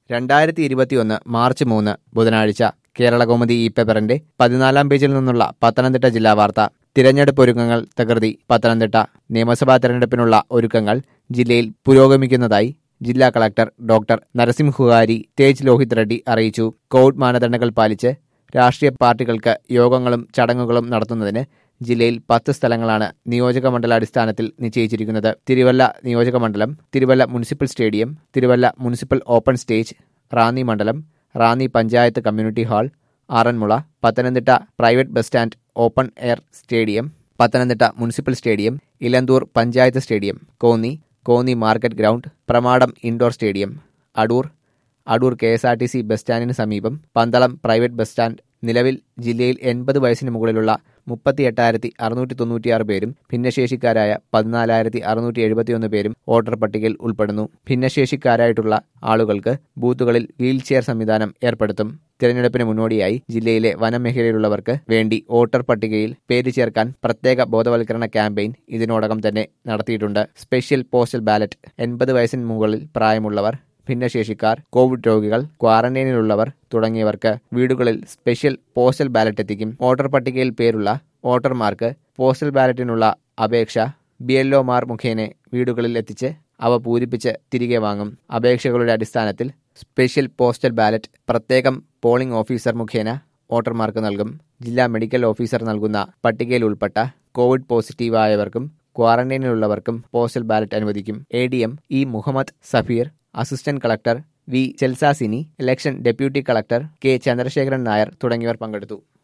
രണ്ടായിരത്തി ഇരുപത്തിയൊന്ന് മാർച്ച് മൂന്ന് ബുധനാഴ്ച കേരളകൗമുദി ഈ പേപ്പറിന്റെ പതിനാലാം പേജിൽ നിന്നുള്ള പത്തനംതിട്ട ജില്ലാ വാർത്ത തിരഞ്ഞെടുപ്പ് ഒരുക്കങ്ങൾ തകൃതി പത്തനംതിട്ട നിയമസഭാ തെരഞ്ഞെടുപ്പിനുള്ള ഒരുക്കങ്ങൾ ജില്ലയിൽ പുരോഗമിക്കുന്നതായി ജില്ലാ കളക്ടർ ഡോക്ടർ നരസിംഹുകാരി തേജ് ലോഹിത് റെഡ്ഡി അറിയിച്ചു കോവിഡ് മാനദണ്ഡങ്ങൾ പാലിച്ച് രാഷ്ട്രീയ പാർട്ടികൾക്ക് യോഗങ്ങളും ചടങ്ങുകളും നടത്തുന്നതിന് ജില്ലയിൽ പത്ത് സ്ഥലങ്ങളാണ് നിയോജക മണ്ഡലാടിസ്ഥാനത്തിൽ നിശ്ചയിച്ചിരിക്കുന്നത് തിരുവല്ല നിയോജക മണ്ഡലം Thiruvalla municipal stadium Thiruvalla municipal open stage Ranni മണ്ഡലം Ranni panchayat community hall Aranmula Pathanamthitta private bus stand open air stadium Pathanamthitta municipal stadium Elanthoor panchayat stadium Konni Konni market ground Pramadam indoor stadium Adoor Adoor K S R T C bus സ്റ്റാൻഡിന് സമീപം പന്തളം പ്രൈവറ്റ് ബസ് സ്റ്റാൻഡ് നിലവിൽ ജില്ലയിൽ എൺപത് വയസ്സിന് മുകളിലുള്ള മുപ്പത്തി എട്ടായിരത്തി അറുന്നൂറ്റി തൊണ്ണൂറ്റിയാറ് പേരും ഭിന്നശേഷിക്കാരായ പതിനാലായിരത്തി അറുന്നൂറ്റി എഴുപത്തിയൊന്ന് പേരും വോട്ടർ പട്ടികയിൽ ഉൾപ്പെടുന്നു ഭിന്നശേഷിക്കാരായിട്ടുള്ള ആളുകൾക്ക് ബൂത്തുകളിൽ വീൽചെയർ സംവിധാനം ഏർപ്പെടുത്തും തിരഞ്ഞെടുപ്പിന് മുന്നോടിയായി ജില്ലയിലെ വനമേഖലയിലുള്ളവർക്ക് വേണ്ടി വോട്ടർ പട്ടികയിൽ പേര് ചേർക്കാൻ പ്രത്യേക ബോധവൽക്കരണ ക്യാമ്പയിൻ ഇതിനോടകം തന്നെ നടത്തിയിട്ടുണ്ട് സ്പെഷ്യൽ പോസ്റ്റൽ ബാലറ്റ് എൺപത് വയസ്സിന് മുകളിൽ പ്രായമുള്ളവർ ഭിന്നശേഷിക്കാർ കോവിഡ് രോഗികൾ ക്വാറന്റൈനിലുള്ളവർ തുടങ്ങിയവർക്ക് വീടുകളിൽ സ്പെഷ്യൽ പോസ്റ്റൽ ബാലറ്റ് എത്തിക്കും വോട്ടർ പട്ടികയിൽ പേരുള്ള വോട്ടർമാർക്ക് പോസ്റ്റൽ ബാലറ്റിനുള്ള അപേക്ഷ ബി എൽ ഒമാർ മുഖേന വീടുകളിൽ എത്തിച്ച് അവ പൂരിപ്പിച്ച് തിരികെ വാങ്ങും അപേക്ഷകളുടെ അടിസ്ഥാനത്തിൽ സ്പെഷ്യൽ പോസ്റ്റൽ ബാലറ്റ് പ്രത്യേകം പോളിംഗ് ഓഫീസർ മുഖേന വോട്ടർമാർക്ക് നൽകും ജില്ലാ മെഡിക്കൽ ഓഫീസർ നൽകുന്ന പട്ടികയിൽ ഉൾപ്പെട്ട കോവിഡ് പോസിറ്റീവായവർക്കും ക്വാറന്റൈനിലുള്ളവർക്കും പോസ്റ്റൽ ബാലറ്റ് അനുവദിക്കും A D M E Muhammad Safeer assistant collector V Chelsasini election deputy collector K Chandrasekharan Nair തുടങ്ങിയവർ പങ്കെടുത്തു